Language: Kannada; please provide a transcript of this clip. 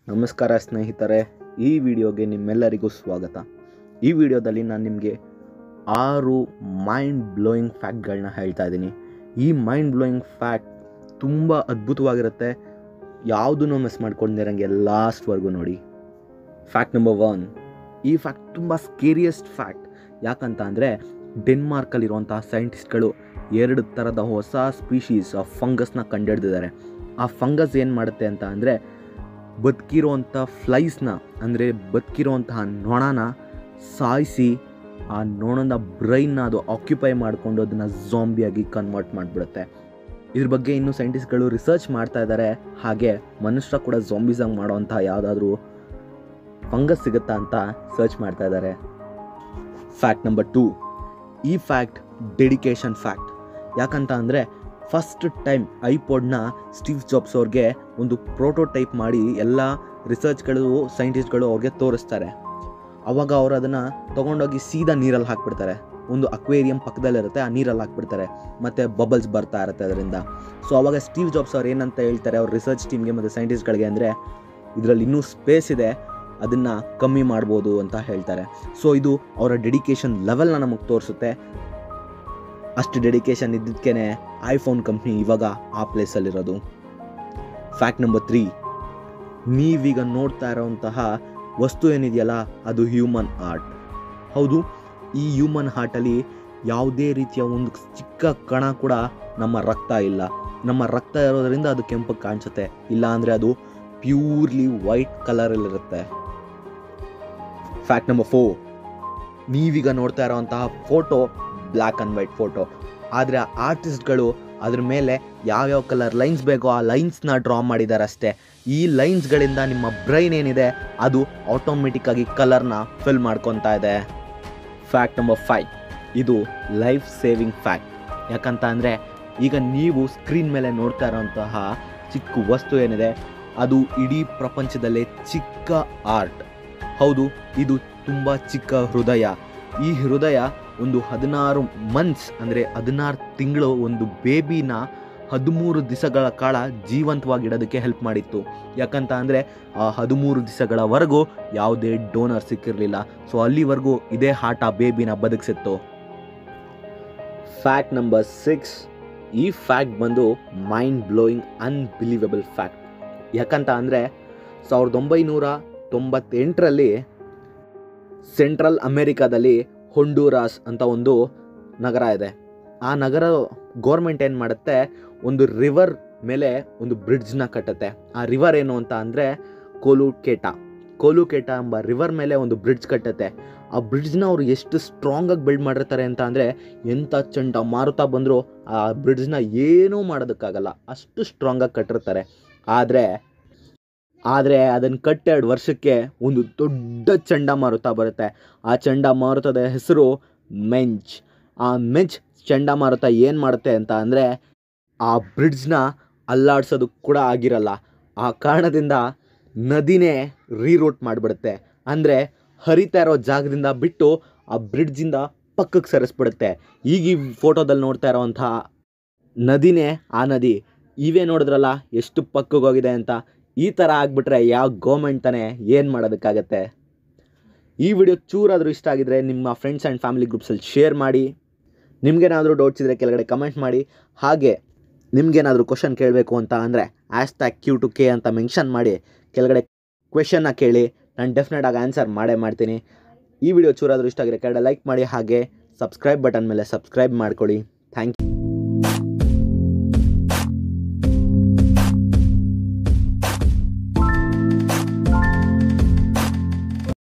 ನಮಸ್ಕಾರ ಸ್ನೇಹಿತರೆ ಈ ವಿಡಿಯೋಗೆ ನಿಮ್ಮೆಲ್ಲರಿಗೂ ಸ್ವಾಗತ ಈ ವಿಡಿಯೋದಲ್ಲಿ ನಾನು ನಿಮಗೆ ಆರು ಮೈಂಡ್ ಬ್ಲೋಯಿಂಗ್ ಫ್ಯಾಕ್ಟ್ಗಳನ್ನ ಹೇಳ್ತಾ ಇದ್ದೀನಿ ಈ ಮೈಂಡ್ ಬ್ಲೋಯಿಂಗ್ ಫ್ಯಾಕ್ಟ್ ತುಂಬ ಅದ್ಭುತವಾಗಿರುತ್ತೆ ಯಾವುದನ್ನು ಮಿಸ್ ಮಾಡ್ಕೊಂಡಿರಂಗೆ ಲಾಸ್ಟ್ವರೆಗೂ ನೋಡಿ ಫ್ಯಾಕ್ಟ್ ನಂಬರ್ ಒನ್ ಈ ಫ್ಯಾಕ್ಟ್ ತುಂಬ ಸ್ಕೇರಿಯಸ್ಟ್ ಫ್ಯಾಕ್ಟ್ ಯಾಕಂತ ಅಂದರೆ ಡೆನ್ಮಾರ್ಕಲ್ಲಿರುವಂತಹ ಸೈಂಟಿಸ್ಟ್ಗಳು ಎರಡು ಥರದ ಹೊಸ ಸ್ಪೀಶೀಸ್ ಆಫ್ ಫಂಗಸ್ನ ಕಂಡುಹಿಡಿದಿದ್ದಾರೆ ಆ ಫಂಗಸ್ ಏನು ಮಾಡುತ್ತೆ ಅಂತ ಅಂದರೆ ಬದುಕಿರೋವಂಥ ಫ್ಲೈಸ್ನ ಅಂದರೆ ಬದುಕಿರೋವಂತಹ ನೊಣನ ಸಾಯಿಸಿ ಆ ನೊಣದ ಬ್ರೈನ್ನ ಅದು ಆಕ್ಯುಪೈ ಮಾಡಿಕೊಂಡು ಅದನ್ನು ಝಾಂಬಿಯಾಗಿ ಕನ್ವರ್ಟ್ ಮಾಡಿಬಿಡುತ್ತೆ ಇದ್ರ ಬಗ್ಗೆ ಇನ್ನೂ ಸೈಂಟಿಸ್ಟ್ಗಳು ರಿಸರ್ಚ್ ಮಾಡ್ತಾ ಇದ್ದಾರೆ ಹಾಗೆ ಮನುಷ್ಯ ಕೂಡ ಝಾಂಬೀಸಾಗಿ ಮಾಡೋವಂಥ ಯಾವುದಾದ್ರೂ ಫಂಗಸ್ ಸಿಗುತ್ತಾ ಅಂತ ಸರ್ಚ್ ಮಾಡ್ತಾ ಇದ್ದಾರೆ ಫ್ಯಾಕ್ಟ್ ನಂಬರ್ ಟೂ ಈ ಫ್ಯಾಕ್ಟ್ ಡೆಡಿಕೇಶನ್ ಫ್ಯಾಕ್ಟ್ ಯಾಕಂತ ಅಂದರೆ ಫಸ್ಟ್ ಟೈಮ್ ಐಪೋಡ್ನ ಸ್ಟೀವ್ ಜಾಬ್ಸ್ ಅವ್ರಿಗೆ ಒಂದು ಪ್ರೋಟೋಟೈಪ್ ಮಾಡಿ ಎಲ್ಲ ರಿಸರ್ಚ್ಗಳು ಸೈಂಟಿಸ್ಟ್ಗಳು ಅವ್ರಿಗೆ ತೋರಿಸ್ತಾರೆ ಅವಾಗ ಅವರು ಅದನ್ನು ತೊಗೊಂಡೋಗಿ ಸೀದಾ ನೀರಲ್ಲಿ ಹಾಕ್ಬಿಡ್ತಾರೆ ಒಂದು ಅಕ್ವೇರಿಯಂ ಪಕ್ಕದಲ್ಲಿರುತ್ತೆ ಆ ನೀರಲ್ಲಿ ಹಾಕ್ಬಿಡ್ತಾರೆ ಮತ್ತು ಬಬಲ್ಸ್ ಬರ್ತಾ ಇರುತ್ತೆ ಅದರಿಂದ ಸೊ ಅವಾಗ ಸ್ಟೀವ್ ಜಾಬ್ಸ್ ಅವ್ರು ಏನಂತ ಹೇಳ್ತಾರೆ ಅವ್ರ ರಿಸರ್ಚ್ ಟೀಮ್ಗೆ ಮತ್ತು ಸೈಂಟಿಸ್ಟ್ಗಳಿಗೆ ಅಂದರೆ ಇದರಲ್ಲಿ ಇನ್ನೂ ಸ್ಪೇಸ್ ಇದೆ ಅದನ್ನು ಕಮ್ಮಿ ಮಾಡ್ಬೋದು ಅಂತ ಹೇಳ್ತಾರೆ ಸೊ ಇದು ಅವರ ಡೆಡಿಕೇಶನ್ ಲೆವೆಲ್ನ ನಮಗೆ ತೋರಿಸುತ್ತೆ ಅಷ್ಟು ಡೆಡಿಕೇಶನ್ ಇದ್ದಿದ್ದಕ್ಕೇ ಐಫೋನ್ ಕಂಪ್ನಿ ಇವಾಗ ಆ ಪ್ಲೇಸಲ್ಲಿರೋದು ಫ್ಯಾಕ್ಟ್ ನಂಬರ್ ತ್ರೀ ನೀವೀಗ ನೋಡ್ತಾ ಇರೋವಂತಹ ವಸ್ತು ಏನಿದೆಯಲ್ಲ ಅದು ಹ್ಯೂಮನ್ ಆರ್ಟ್ ಹೌದು ಈ ಹ್ಯೂಮನ್ ಹಾರ್ಟಲ್ಲಿ ಯಾವುದೇ ರೀತಿಯ ಒಂದು ಚಿಕ್ಕ ಕಣ ಕೂಡ ನಮ್ಮ ರಕ್ತ ಇಲ್ಲ ನಮ್ಮ ರಕ್ತ ಇರೋದರಿಂದ ಅದು ಕೆಂಪಗೆ ಕಾಣಿಸುತ್ತೆ ಇಲ್ಲ ಅಂದರೆ ಅದು ಪ್ಯೂರ್ಲಿ ವೈಟ್ ಕಲರಲ್ಲಿರುತ್ತೆ ಫ್ಯಾಕ್ಟ್ ನಂಬರ್ ಫೋರ್ ನೀವೀಗ ನೋಡ್ತಾ ಇರೋವಂತಹ photo black and white photo ಆದರೆ ಆರ್ಟಿಸ್ಟ್ಗಳು ಅದ್ರ ಮೇಲೆ ಯಾವ್ಯಾವ ಕಲರ್ ಲೈನ್ಸ್ ಬೇಕೋ ಆ ಲೈನ್ಸ್ನ ಡ್ರಾ ಮಾಡಿದ್ದಾರೆ ಅಷ್ಟೇ ಈ ಲೈನ್ಸ್ಗಳಿಂದ ನಿಮ್ಮ ಬ್ರೈನ್ ಏನಿದೆ ಅದು ಆಟೋಮೆಟಿಕ್ಕಾಗಿ ಕಲರ್ನ ಫಿಲ್ ಮಾಡ್ಕೊತಾ ಇದೆ ಫ್ಯಾಕ್ಟ್ ನಂಬರ್ ಫೈವ್ ಇದು ಲೈಫ್ ಸೇವಿಂಗ್ ಫ್ಯಾಕ್ಟ್ ಯಾಕಂತ ಅಂದರೆ ಈಗ ನೀವು ಸ್ಕ್ರೀನ್ ಮೇಲೆ ನೋಡ್ತಾ ಇರೋಂತಹ ಚಿಕ್ಕ ವಸ್ತು ಏನಿದೆ ಅದು ಇಡೀ ಪ್ರಪಂಚದಲ್ಲೇ ಚಿಕ್ಕ ಆರ್ಟ್ ಹೌದು ಇದು ತುಂಬ ಚಿಕ್ಕ ಹೃದಯ ಈ ಹೃದಯ ಒಂದು ಹದಿನಾರು ಮಂತ್ಸ್ ಅಂದರೆ ಹದಿನಾರು ತಿಂಗಳು ಒಂದು ಬೇಬಿನ ಹದಿಮೂರು ದಿವಸಗಳ ಕಾಲ ಜೀವಂತವಾಗಿಡೋದಕ್ಕೆ ಹೆಲ್ಪ್ ಮಾಡಿತ್ತು ಯಾಕಂತ ಅಂದರೆ ಆ ಹದಿಮೂರು ದಿವಸಗಳವರೆಗೂ ಯಾವುದೇ ಡೋನರ್ ಸಿಕ್ಕಿರಲಿಲ್ಲ ಸೊ ಅಲ್ಲಿವರೆಗೂ ಇದೇ ಹಾರ್ಟ್ ಆ ಬೇಬಿನ ಬದುಕಿಸಿತ್ತು ಫ್ಯಾಕ್ಟ್ ನಂಬರ್ ಸಿಕ್ಸ್ ಈ ಫ್ಯಾಕ್ಟ್ ಬಂದು ಮೈಂಡ್ ಬ್ಲೋಯಿಂಗ್ ಅನ್ಬಿಲೀವಬಲ್ ಫ್ಯಾಕ್ಟ್ ಯಾಕಂತ ಅಂದರೆ ಸಾವಿರದ ಒಂಬೈನೂರ ತೊಂಬತ್ತೆಂಟರಲ್ಲಿ ಸೆಂಟ್ರಲ್ ಅಮೇರಿಕಾದಲ್ಲಿ ಹೊಂಡೂರಾಸ್ ಅಂತ ಒಂದು ನಗರ ಇದೆ ಆ ನಗರ ಗೋರ್ಮೆಂಟ್ ಏನು ಮಾಡುತ್ತೆ ಒಂದು ರಿವರ್ ಮೇಲೆ ಒಂದು ಬ್ರಿಡ್ಜ್ನ ಕಟ್ಟುತ್ತೆ ಆ ರಿವರ್ ಏನು ಅಂತ ಅಂದರೆ ಕೋಲುಕೇಟ ಕೋಲುಕೇಟ ಎಂಬ ರಿವರ್ ಮೇಲೆ ಒಂದು ಬ್ರಿಡ್ಜ್ ಕಟ್ಟುತ್ತೆ ಆ ಬ್ರಿಡ್ಜ್ನ ಅವರು ಎಷ್ಟು ಸ್ಟ್ರಾಂಗಾಗಿ ಬಿಲ್ಡ್ ಮಾಡಿರ್ತಾರೆ ಅಂತ ಅಂದರೆ ಎಂಥ ಚಂಡ ಮಾರುತ್ತಾ ಬಂದರೂ ಆ ಬ್ರಿಡ್ಜ್ನ ಏನೂ ಮಾಡೋದಕ್ಕಾಗಲ್ಲ ಅಷ್ಟು ಸ್ಟ್ರಾಂಗಾಗಿ ಕಟ್ಟಿರ್ತಾರೆ ಆದರೆ ಆದರೆ ಅದನ್ನು ಕಟ್ಟೆರಡು ವರ್ಷಕ್ಕೆ ಒಂದು ದೊಡ್ಡ ಚಂಡಮಾರುತ ಬರುತ್ತೆ ಆ ಚಂಡಮಾರುತದ ಹೆಸರು ಮೆಂಚ್ ಆ ಮೆಂಚ್ ಚಂಡಮಾರುತ ಏನು ಮಾಡುತ್ತೆ ಅಂತ ಅಂದರೆ ಆ ಬ್ರಿಡ್ಜ್ನ ಅಲ್ಲಾಡ್ಸೋದು ಕೂಡ ಆಗಿರಲ್ಲ ಆ ಕಾರಣದಿಂದ ನದಿನೇ ರೀರೂಟ್ ಮಾಡಿಬಿಡುತ್ತೆ ಅಂದರೆ ಹರಿತಾ ಇರೋ ಜಾಗದಿಂದ ಬಿಟ್ಟು ಆ ಬ್ರಿಡ್ಜಿಂದ ಪಕ್ಕಕ್ಕೆ ಸರಿಸ್ಬಿಡುತ್ತೆ ಈಗ ಈ ಫೋಟೋದಲ್ಲಿ ನೋಡ್ತಾ ಇರೋವಂಥ ನದಿನೇ ಆ ನದಿ ಇವೇ ನೋಡಿದ್ರಲ್ಲ ಎಷ್ಟು ಪಕ್ಕಕ್ಕೆ ಹೋಗಿದೆ ಅಂತ ಈ ಥರ ಆಗಿಬಿಟ್ರೆ ಯಾವ ಗೌರ್ಮೆಂಟ್ ತಾನೇ ಏನು ಮಾಡೋದಕ್ಕಾಗತ್ತೆ ಈ ವಿಡಿಯೋ ಚೂರಾದರೂ ಇಷ್ಟ ಆಗಿದ್ರೆ ನಿಮ್ಮ ಫ್ರೆಂಡ್ಸ್ ಆ್ಯಂಡ್ ಫ್ಯಾಮಿಲಿ ಗ್ರೂಪ್ಸಲ್ಲಿ ಶೇರ್ ಮಾಡಿ ನಿಮ್ಗೇನಾದರೂ ಡೌಟ್ಸ್ ಇದ್ದರೆ ಕೆಳಗಡೆ ಕಮೆಂಟ್ ಮಾಡಿ ಹಾಗೆ ನಿಮ್ಗೇನಾದರೂ ಕ್ವಶನ್ ಕೇಳಬೇಕು ಅಂತ ಅಂದರೆ ಆ್ಯಸ್ಟ್ಯಾಗ್ ಕ್ಯೂ ಟು ಕೆ ಅಂತ ಮೆನ್ಷನ್ ಮಾಡಿ ಕೆಳಗಡೆ ಕ್ವೆಶನ್ನ ಕೇಳಿ ನಾನು ಡೆಫಿನೆಟಾಗಿ ಆನ್ಸರ್ ಮಾಡೇ ಮಾಡ್ತೀನಿ ಈ ವಿಡಿಯೋ ಚೂರಾದರೂ ಇಷ್ಟ ಆಗಿದ್ರೆ ಕೆಳಗಡೆ ಲೈಕ್ ಮಾಡಿ ಹಾಗೆ ಸಬ್ಸ್ಕ್ರೈಬ್ ಬಟನ್ ಮೇಲೆ ಸಬ್ಸ್ಕ್ರೈಬ್ ಮಾಡ್ಕೊಳ್ಳಿ ಥ್ಯಾಂಕ್ ಯು